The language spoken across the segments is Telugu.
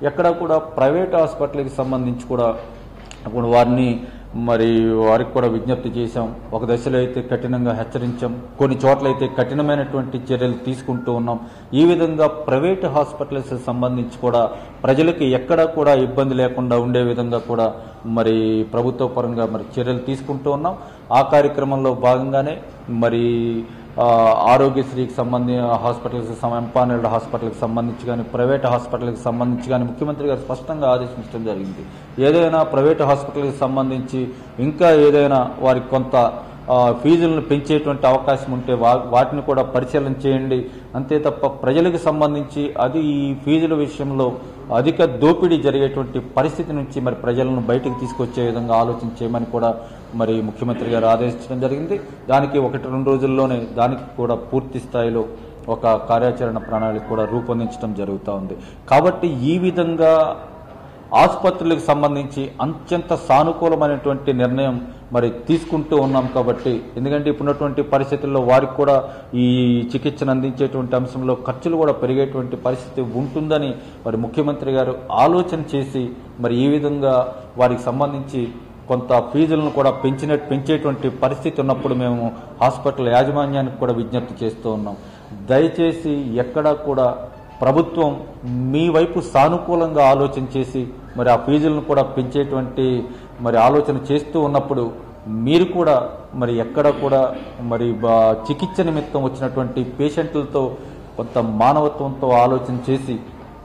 ఎక్కడ కూడా ప్రైవేట్ హాస్పిటల్కి సంబంధించి కూడా ఇప్పుడు వారిని మరి వారికి కూడా విజ్ఞప్తి చేశాం ఒక దశలో అయితే కఠినంగా హెచ్చరించాం కొన్ని చోట్ల అయితే కఠినమైనటువంటి చర్యలు తీసుకుంటూ ఉన్నాం ఈ విధంగా ప్రైవేట్ హాస్పిటల్స్ సంబంధించి కూడా ప్రజలకు ఎక్కడా కూడా ఇబ్బంది లేకుండా ఉండే విధంగా కూడా మరి ప్రభుత్వ పరంగా మరి చర్యలు తీసుకుంటూ ఉన్నాం ఆ కార్యక్రమంలో భాగంగానే మరి ఆ, ఆరోగ్యశ్రీకి సంబంధించి హాస్పిటల్కి ఎంపానల్డ్ హాస్పిటల్కి సంబంధించి కానీ ప్రైవేట్ హాస్పిటల్కి సంబంధించి కానీ ముఖ్యమంత్రి గారు స్పష్టంగా ఆదేశించడం జరిగింది ఏదైనా ప్రైవేట్ హాస్పిటల్కి సంబంధించి ఇంకా ఏదైనా వారికి కొంత ఆ, ఫీజులను పెంచేటువంటి అవకాశం ఉంటే వా- వాటిని కూడా పరిశీలన చేయండి అంతే తప్ప ప్రజలకు సంబంధించి అది ఈ ఫీజుల విషయంలో అధిక దోపిడీ జరిగేటువంటి పరిస్థితి నుంచి మరి ప్రజలను బయటకు తీసుకొచ్చే విధంగా ఆలోచన చేయమని కూడా మరి ముఖ్యమంత్రి గారు ఆదేశించడం జరిగింది దానికి ఒకటి రెండు రోజుల్లోనే దానికి కూడా పూర్తి స్థాయిలో ఒక కార్యాచరణ ప్రణాళిక కూడా రూపొందించడం జరుగుతూ ఉంది కాబట్టి ఈ విధంగా ఆసుపత్రులకు సంబంధించి అత్యంత సానుకూలమైనటువంటి నిర్ణయం మరి తీసుకుంటూ ఉన్నాం కాబట్టి ఎందుకంటే ఇప్పుడున్నటువంటి పరిస్థితుల్లో వారికి కూడా ఈ చికిత్సను అందించేటువంటి అంశంలో ఖర్చులు కూడా పెరిగేటువంటి పరిస్థితి ఉంటుందని మరి ముఖ్యమంత్రి గారు ఆలోచన చేసి మరి ఈ విధంగా వారికి సంబంధించి కొంత ఫీజులను కూడా పెంచిన పెంచేటువంటి పరిస్థితి ఉన్నప్పుడు మేము హాస్పిటల్ యాజమాన్యానికి కూడా విజ్ఞప్తి చేస్తూ ఉన్నాం దయచేసి ఎక్కడా కూడా ప్రభుత్వం మీ వైపు సానుకూలంగా ఆలోచన చేసి మరి ఆ ఫీజులను కూడా పెంచేటువంటి మరి ఆలోచన చేస్తూ ఉన్నప్పుడు మీరు కూడా మరి ఎక్కడ కూడా మరి బా- చికిత్స నిమిత్తం వచ్చినటువంటి పేషెంట్లతో కొంత మానవత్వంతో ఆలోచన చేసి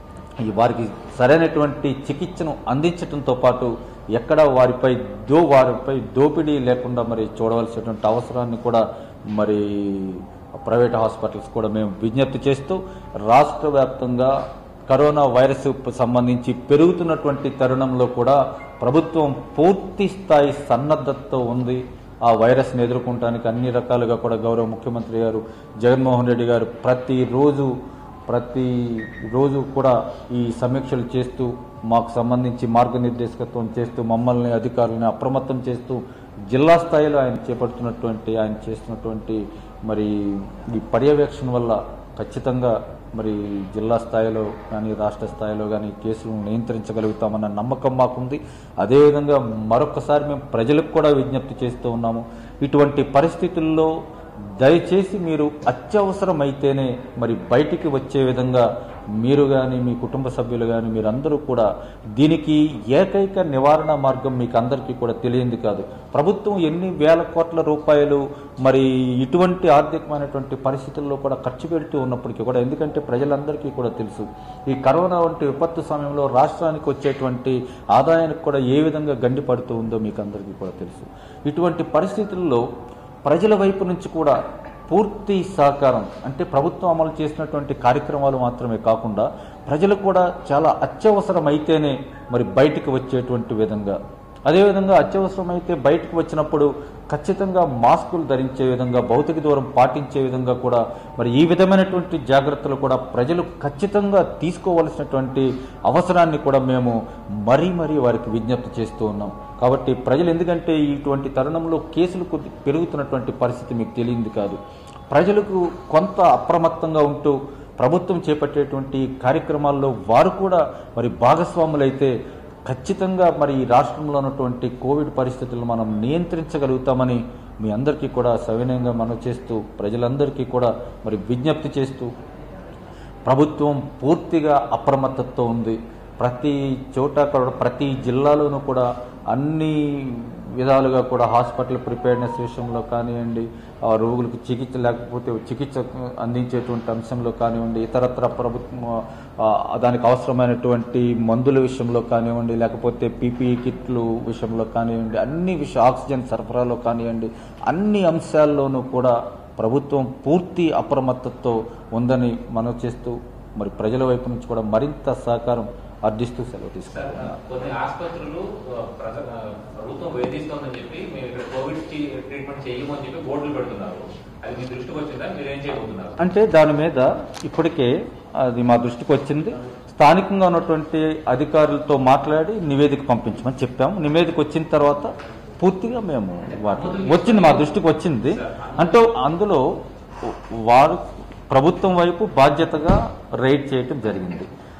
ఈ వారికి సరైనటువంటి చికిత్సను అందించడంతో పాటు ఎక్కడ వారిపై దో వారిపై దోపిడీ లేకుండా మరి చూడవలసినటువంటి అవసరాన్ని కూడా మరి ప్రైవేట్ హాస్పిటల్స్ కూడా మేము విజ్ఞప్తి చేస్తూ రాష్ట్ర వ్యాప్తంగా కరోనా వైరస్ సంబంధించి పెరుగుతున్నటువంటి తరుణంలో కూడా ప్రభుత్వం పూర్తి స్థాయి సన్నద్ధతతో ఉంది ఆ వైరస్ని ఎదుర్కొనడానికి అన్ని రకాలుగా కూడా గౌరవ ముఖ్యమంత్రి గారు జగన్మోహన్ రెడ్డి గారు ప్రతిరోజు ప్రతి రోజు కూడా ఈ సమీక్షలు చేస్తూ మాకు సంబంధించి మార్గనిర్దేశకత్వం చేస్తూ మమ్మల్ని అధికారులని అప్రమత్తం చేస్తూ జిల్లా స్థాయిలో ఆయన చేపడుతున్నటువంటి ఆయన చేస్తున్నటువంటి మరి ఈ పర్యవేక్షణ వల్ల ఖచ్చితంగా మరి జిల్లా స్థాయిలో కానీ రాష్ట్ర స్థాయిలో కానీ కేసులను నియంత్రించగలుగుతామన్న నమ్మకం మాకుంది అదేవిధంగా మరొకసారి మేము ప్రజలకు కూడా విజ్ఞప్తి చేస్తూ ఉన్నాము ఇటువంటి పరిస్థితుల్లో దయచేసి మీరు అత్యవసరం అయితేనే మరి బయటికి వచ్చే విధంగా మీరు కానీ మీ కుటుంబ సభ్యులు కానీ మీరందరూ కూడా దీనికి ఏకైక నివారణ మార్గం మీకు అందరికీ కూడా తెలియంది కాదు ప్రభుత్వం ఎన్ని వేల కోట్ల రూపాయలు మరి ఇటువంటి ఆర్థికమైనటువంటి పరిస్థితుల్లో కూడా ఖర్చు పెడుతూ ఉన్నప్పటికీ కూడా ఎందుకంటే ప్రజలందరికీ కూడా తెలుసు ఈ కరోనా వంటి విపత్తు సమయంలో రాష్ట్రానికి వచ్చేటువంటి ఆదాయానికి కూడా ఏ విధంగా గండి పడుతూ ఉందో మీకు అందరికీ కూడా తెలుసు ఇటువంటి పరిస్థితుల్లో ప్రజల వైపు నుంచి కూడా పూర్తి సహకారం అంటే ప్రభుత్వం అమలు చేసినటువంటి కార్యక్రమాలు మాత్రమే కాకుండా ప్రజలు కూడా చాలా అత్యవసరం అయితేనే మరి బయటికి వచ్చేటువంటి విధంగా అదేవిధంగా అత్యవసరమైతే బయటకు వచ్చినప్పుడు ఖచ్చితంగా మాస్కులు ధరించే విధంగా భౌతిక దూరం పాటించే విధంగా కూడా మరి ఈ విధమైనటువంటి జాగ్రత్తలు కూడా ప్రజలు ఖచ్చితంగా తీసుకోవలసినటువంటి అవసరాన్ని కూడా మేము మరీ మరీ వారికి విజ్ఞప్తి చేస్తూ ఉన్నాం కాబట్టి ప్రజలు ఎందుకంటే ఇటువంటి తరుణంలో కేసులు కొద్ది పెరుగుతున్నటువంటి పరిస్థితి మీకు తెలియంది కాదు ప్రజలకు కొంత అప్రమత్తంగా ఉంటూ ప్రభుత్వం చేపట్టేటువంటి కార్యక్రమాల్లో వారు కూడా మరి భాగస్వాములైతే ఖచ్చితంగా మరి ఈ రాష్ట్రంలో ఉన్నటువంటి కోవిడ్ పరిస్థితులను మనం నియంత్రించగలుగుతామని మీ అందరికీ కూడా సవినయంగా మనం చేస్తూ ప్రజలందరికీ కూడా మరి విజ్ఞప్తి చేస్తూ ప్రభుత్వం పూర్తిగా అప్రమత్తతో ఉంది ప్రతి చోట కూడా ప్రతి జిల్లాలోనూ కూడా అన్ని విధాలుగా కూడా హాస్పిటల్ ప్రిపేర్నెస్ విషయంలో కానివ్వండి ఆ రోగులకు చికిత్స లేకపోతే చికిత్స అందించేటువంటి అంశంలో కానివ్వండి ఇతరత్ర ప్రభుత్వం ఆ, దానికి అవసరమైనటువంటి మందుల విషయంలో కానివ్వండి లేకపోతే పీపీఈ కిట్లు విషయంలో కానివ్వండి అన్ని విషయ ఆక్సిజన్ సరఫరాలో కానివ్వండి అన్ని అంశాల్లోనూ కూడా ప్రభుత్వం పూర్తి అప్రమత్తతో ఉందని మనం చేస్తూ మరి ప్రజల వైపు నుంచి కూడా మరింత సహకారం అర్థిస్తూ సెలవు తీసుకుంటున్నాను కొన్ని ఆసుపత్రులు ఆ, ప్రజ- ఆ, ప్రభుత్వం వేధిస్తోందని చెప్పి మేము ఇక్కడ కోవిడ్ చి- ట్రీట్మెంట్ చేయము అని చెప్పి బోర్డులు పెడుతున్నారు అది మీ దృష్టికి వచ్చిందా మీరు ఏం చేయబోతున్నారు అంటే దాని మీద ఇప్పటికే అది మా దృష్టికి వచ్చింది స్థానికంగా ఉన్నటువంటి అధికారులతో మాట్లాడి నివేదిక పంపించమని చెప్పాము నివేదిక వచ్చిన తర్వాత పూర్తిగా మేము వాటి వచ్చింది మా దృష్టికి వచ్చింది అంటే అందులో వారు ప్రభుత్వం వైపు బాధ్యతగా రైడ్ చేయటం జరిగింది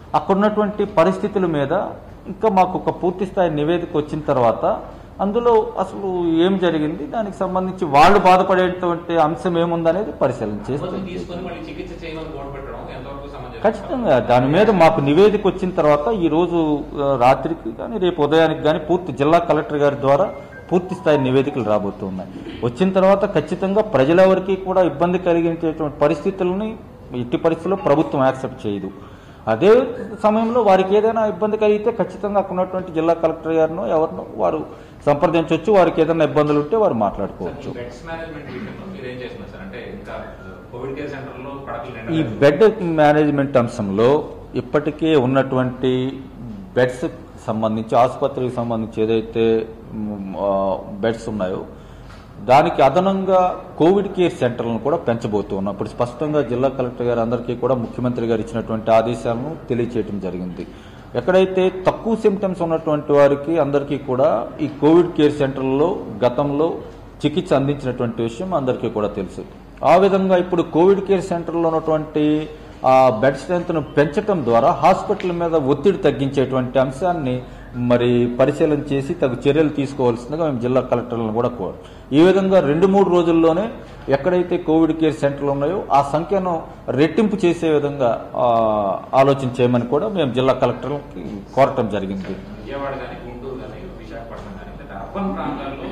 అక్కడ ఉన్నటువంటి పరిస్థితుల మీద ఇంకా మాకు ఒక పూర్తి స్థాయి నివేదిక వచ్చిన తర్వాత అందులో అసలు ఏం జరిగింది దానికి సంబంధించి వాళ్ళు బాధపడేటువంటి అంశం ఏముందనేది పరిశీలన రోజు చేస్తాం తీసుకొని మళ్ళీ చికిత్స చేయమని బోర్డు పెట్టడం ఎంతవరకు సమంజసం ఖచ్చితంగా దాని మీద మాకు నివేదిక వచ్చిన తర్వాత ఈ రోజు ఆ, రాత్రికి కానీ రేపు ఉదయానికి కానీ పూర్తి జిల్లా కలెక్టర్ గారి ద్వారా పూర్తి స్థాయి నివేదికలు రాబోతున్నాయి వచ్చిన తర్వాత ఖచ్చితంగా ప్రజలెవరికి కూడా ఇబ్బంది కలిగించేటువంటి పరిస్థితులని ఎట్టి పరిస్థితుల్లో ప్రభుత్వం యాక్సెప్ట్ చేయదు అదే సమయంలో వారికి ఏదైనా ఇబ్బంది కలిగితే ఖచ్చితంగా అక్కడ ఉన్నటువంటి జిల్లా కలెక్టర్ గారినో ఎవరినో వారు సంప్రదించవచ్చు వారికి ఏదైనా ఇబ్బందులు ఉంటే వారు మాట్లాడుకోవచ్చు బెడ్స్ మేనేజ్మెంట్ విషయంలో మీరు ఏం చేస్తున్నారు సార్ అంటే ఇంకా కోవిడ్ కేర్ సెంటర్ లో పడకలు ఈ బెడ్ మేనేజ్మెంట్ అంశంలో ఇప్పటికే ఉన్నటువంటి బెడ్స్ సంబంధించి ఆసుపత్రికి సంబంధించి ఏదైతే మ్, ఆ, బెడ్స్ ఉన్నాయో దానికి అదనంగా కోవిడ్ కేర్ సెంటర్లను కూడా పెంచబోతున్నాం ఇప్పుడు స్పష్టంగా జిల్లా కలెక్టర్ గారు అందరికీ కూడా ముఖ్యమంత్రి గారు ఇచ్చినటువంటి ఆదేశాలను తెలియచేయడం జరిగింది ఎక్కడైతే తక్కువ సిమ్టమ్స్ ఉన్నటువంటి వారికి అందరికీ కూడా ఈ కోవిడ్ కేర్ సెంటర్లలో గతంలో చికిత్స అందించినటువంటి విషయం అందరికీ కూడా తెలుసు ఆ విధంగా ఇప్పుడు కోవిడ్ కేర్ సెంటర్లో ఉన్నటువంటి ఆ బెడ్ స్ట్రెంత్ను పెంచడం ద్వారా హాస్పిటల్ మీద ఒత్తిడి తగ్గించేటువంటి అంశాన్ని మరి పరిశీలన చేసి తగు చర్యలు తీసుకోవాల్సిందిగా మేము జిల్లా కలెక్టర్లను కూడా కోరాం ఈ విధంగా రెండు మూడు రోజుల్లోనే ఎక్కడైతే కోవిడ్ కేర్ సెంటర్లు ఉన్నాయో ఆ సంఖ్యను రెట్టింపు చేసే విధంగా ఆ, ఆలోచన చేయమని కూడా మేము జిల్లా కలెక్టర్లకి కోరటం జరిగింది విజయవాడ కానీ గుంటూరు కానీ విశాఖపట్నం కానీ లేదా అర్బన్ ప్రాంతాల్లో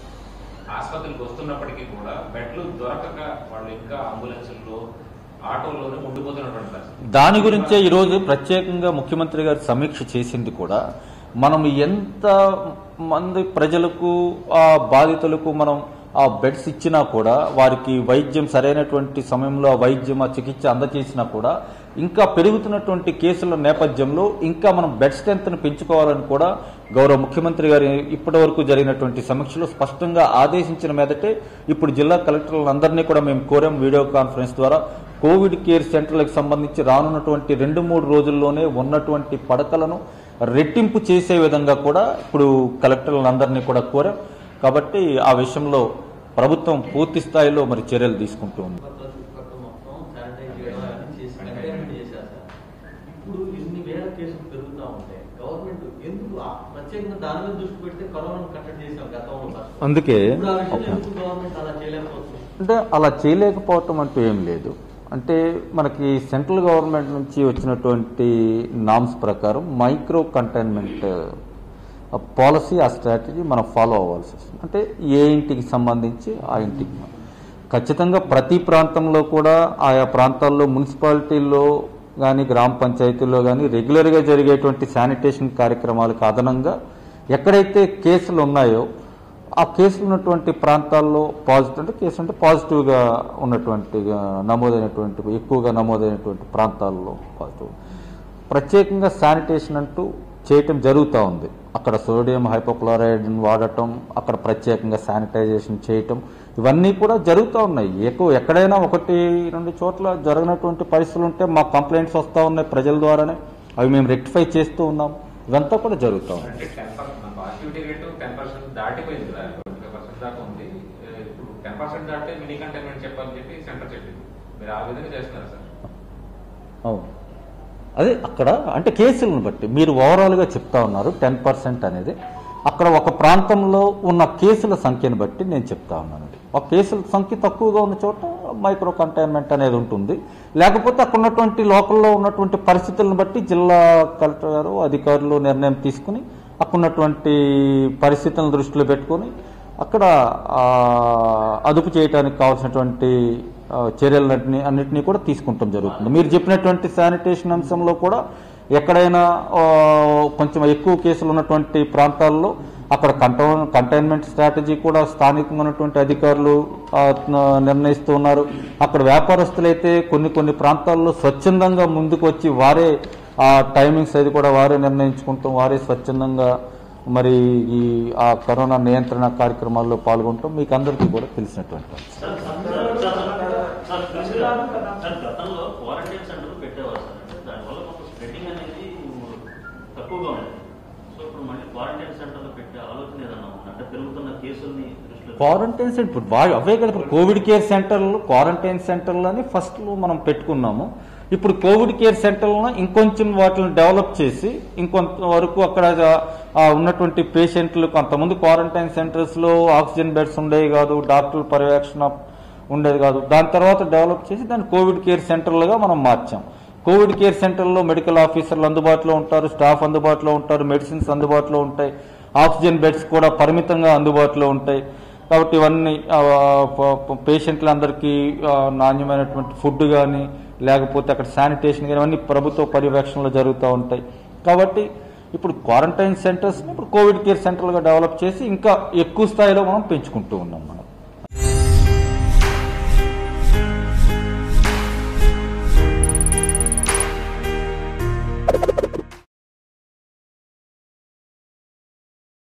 ఆసుపత్రికి వస్తున్నప్పటికీ కూడా బెడ్లు దొరకక వాళ్ళు ఇంకా అంబులెన్సుల్లో ఆటోల్లోనే ఉండిపోతున్నటువంటి పరిస్థితి దాని గురించే ఈరోజు ప్రత్యేకంగా ముఖ్యమంత్రి గారు సమీక్ష చేసింది కూడా మనం ఎంత మంది ప్రజలకు ఆ బాధితులకు మనం ఆ బెడ్స్ ఇచ్చినా కూడా వారికి వైద్యం సరైనటువంటి సమయంలో ఆ వైద్యం ఆ చికిత్స అందజేసినా కూడా ఇంకా పెరుగుతున్నటువంటి కేసుల నేపథ్యంలో ఇంకా మనం బెడ్ స్ట్రెంత్ను పెంచుకోవాలని కూడా గౌరవ ముఖ్యమంత్రి గారు ఇప్పటి వరకు జరిగినటువంటి సమీక్షలో స్పష్టంగా ఆదేశించిన మీదటే ఇప్పుడు జిల్లా కలెక్టర్లందరినీ కూడా మేము కోరాం వీడియో కాన్ఫరెన్స్ ద్వారా కోవిడ్ కేర్ సెంటర్లకు సంబంధించి రానున్నటువంటి రెండు మూడు రోజుల్లోనే ఉన్నటువంటి పడకలను రెట్టింపు చేసే విధంగా కూడా ఇప్పుడు కలెక్టర్లందరినీ కూడా కోరాం కాబట్టి ఆ విషయంలో ప్రభుత్వం పూర్తి స్థాయిలో మరి చర్యలు తీసుకుంటూ ఉంది చుట్టుపక్కల చుట్టుపక్కల మొత్తం శానిటైజ్ చేయడం అవన్నీ చేసి కంటైన్మెంట్ చేశారు సార్ ఇప్పుడు ఇన్ని వేల కేసులు పెరుగుతూ ఉంటాయి గవర్నమెంట్ ఎందుకు ఆ ప్రత్యేకంగా దాని మీద దృష్టి పెడితే కరోనాను కట్టడి చేసాం గతంలో సార్ అందుకే ఇప్పుడు ఆ విషయంలో ఎందుకు గవర్నమెంట్ అలా చేయలేకపోతుంది అంటే అలా చేయలేకపోవటం అంటూ ఏం లేదు అంటే మనకి సెంట్రల్ గవర్నమెంట్ నుంచి వచ్చినటువంటి నామ్స్ ప్రకారం మైక్రో కంటైన్మెంట్ పాలసీ ఆ స్ట్రాటజీ మనం ఫాలో అవ్వాల్సి వస్తుంది అంటే ఏ ఇంటికి సంబంధించి ఆ ఇంటికి మనం. ఖచ్చితంగా ప్రతి ప్రాంతంలో కూడా ఆయా ప్రాంతాల్లో మున్సిపాలిటీల్లో కానీ గ్రామ పంచాయతీల్లో కానీ రెగ్యులర్గా జరిగేటువంటి శానిటేషన్ కార్యక్రమాలకు అదనంగా ఎక్కడైతే కేసులు ఉన్నాయో ఆ కేసులు ఉన్నటువంటి ప్రాంతాల్లో పాజిటివ్ అంటే కేసు అంటే పాజిటివ్గా ఉన్నటువంటి ఆ, నమోదైనటువంటి ఎక్కువగా నమోదైనటువంటి ప్రాంతాల్లో పాజిటివ్ ప్రత్యేకంగా శానిటేషన్ అంటూ చేయటం జరుగుతూ ఉంది అక్కడ సోడియం హైపోక్లోరైడ్ వాడటం అక్కడ ప్రత్యేకంగా శానిటైజేషన్ చేయటం ఇవన్నీ కూడా జరుగుతూ ఉన్నాయి ఎక్కువ ఎక్కడైనా ఒకటి రెండు చోట్ల జరగనటువంటి పరిస్థితులు ఉంటే మాకు కంప్లైంట్స్ వస్తూ ఉన్నాయి ప్రజల ద్వారానే అవి మేము రెక్టిఫై చేస్తూ ఉన్నాం ఇదంతా కూడా జరుగుతూ ఉంది అంటే ten percent positivity rate ten percent దాటిపోయింది కదా ట్వంటీ పర్సెంట్ దాకా ఉంది ఏ, ఇప్పుడు టెన్ పర్సెంట్ దాటితే మినీ కంటైన్మెంట్ చెప్పాలని చెప్పి సెంటర్ చెప్పింది మీరు ఆ విధంగా చేస్తున్నారు సార్ అవును అదే అక్కడ అంటే కేసులను బట్టి మీరు ఓవరాల్గా చెప్తా ఉన్నారు టెన్ పర్సెంట్ అనేది అక్కడ ఒక ప్రాంతంలో ఉన్న కేసుల సంఖ్యను బట్టి నేను చెప్తా ఉన్నాను ఒక కేసుల సంఖ్య తక్కువగా ఉన్న చోట మైక్రో కంటైన్మెంట్ అనేది ఉంటుంది లేకపోతే అక్కడ ఉన్నటువంటి లోకల్లో ఉన్నటువంటి పరిస్థితులను బట్టి జిల్లా కలెక్టర్ గారు అధికారులు నిర్ణయం తీసుకుని అక్కడ ఉన్నటువంటి పరిస్థితులను దృష్టిలో పెట్టుకొని అక్కడ ఆ, అదుపు చేయడానికి కావాల్సినటువంటి ఆ, చర్యలన్నింటినీ అన్నింటినీ కూడా తీసుకుంటాం జరుగుతుంది మీరు చెప్పినటువంటి శానిటేషన్ అంశంలో కూడా ఎక్కడైనా ఆ, కొంచెం ఎక్కువ కేసులు ఉన్నటువంటి ప్రాంతాల్లో అక్కడ కంటో కంటైన్మెంట్ స్ట్రాటజీ కూడా స్థానికంగా ఉన్నటువంటి అధికారులు ఆ, న- నిర్ణయిస్తూ ఉన్నారు అక్కడ వ్యాపారస్తులైతే కొన్ని కొన్ని ప్రాంతాల్లో స్వచ్ఛందంగా ముందుకు వచ్చి వారే ఆ టైమింగ్స్ అది కూడా వారే నిర్ణయించుకుంటాం వారే స్వచ్ఛందంగా మరి ఈ ఆ కరోనా నియంత్రణ కార్యక్రమాల్లో పాల్గొనటం మీకు అందరికీ కూడా తెలిసినటువంటి అంశం. సార్ సార్ సార్ గతంలో క్వారంటైన్ సెంటర్ పెట్టేవారు సార్ అంటే దానివల్ల కొంత స్ప్రెడ్డింగ్ అనేది తక్కువగా ఉండేది సో ఇప్పుడు మళ్ళీ క్వారంటైన్ సెంటర్లో పెట్టే ఆలోచన ఏదన్నా ఉందా? అంటే పెరుగుతున్న కేసుల్ని దృష్టిలో క్వారంటైన్ సెంటర్ ఇప్పుడు బాగా అవే కదా ఇప్పుడు కోవిడ్ కేర్ సెంటర్లు క్వారంటైన్ సెంటర్లు అని ఫస్ట్ మనం పెట్టుకున్నాము ఇప్పుడు కోవిడ్ కేర్ సెంటర్లను ఇంకొంచెం వాటిని డెవలప్ చేసి ఇంకొంత వరకు అక్కడ ఆ, ఉన్నటువంటి పేషెంట్లు కొంతమంది క్వారంటైన్ సెంటర్స్లో ఆక్సిజన్ బెడ్స్ ఉండేవి కాదు డాక్టర్ పర్యవేక్షణ ఉండేది కాదు దాని తర్వాత డెవలప్ చేసి దాన్ని కోవిడ్ కేర్ సెంటర్లుగా మనం మార్చాం కోవిడ్ కేర్ సెంటర్లో మెడికల్ ఆఫీసర్లు అందుబాటులో ఉంటారు స్టాఫ్ అందుబాటులో ఉంటారు మెడిసిన్స్ అందుబాటులో ఉంటాయి ఆక్సిజన్ బెడ్స్ కూడా పరిమితంగా అందుబాటులో ఉంటాయి కాబట్టి ఇవన్నీ ఆ, ప- ప- పేషెంట్లందరికీ ఆ, నాణ్యమైనటువంటి ఫుడ్ కానీ లేకపోతే అక్కడ శానిటేషన్ కానీ ఇవన్నీ ప్రభుత్వ పర్యవేక్షణలో జరుగుతూ ఉంటాయి కాబట్టి ఇప్పుడు క్వారంటైన్ సెంటర్స్ని ఇప్పుడు కోవిడ్ కేర్ సెంటర్లుగా డెవలప్ చేసి ఇంకా ఎక్కువ స్థాయిలో మనం పెంచుకుంటూ ఉన్నాం మనం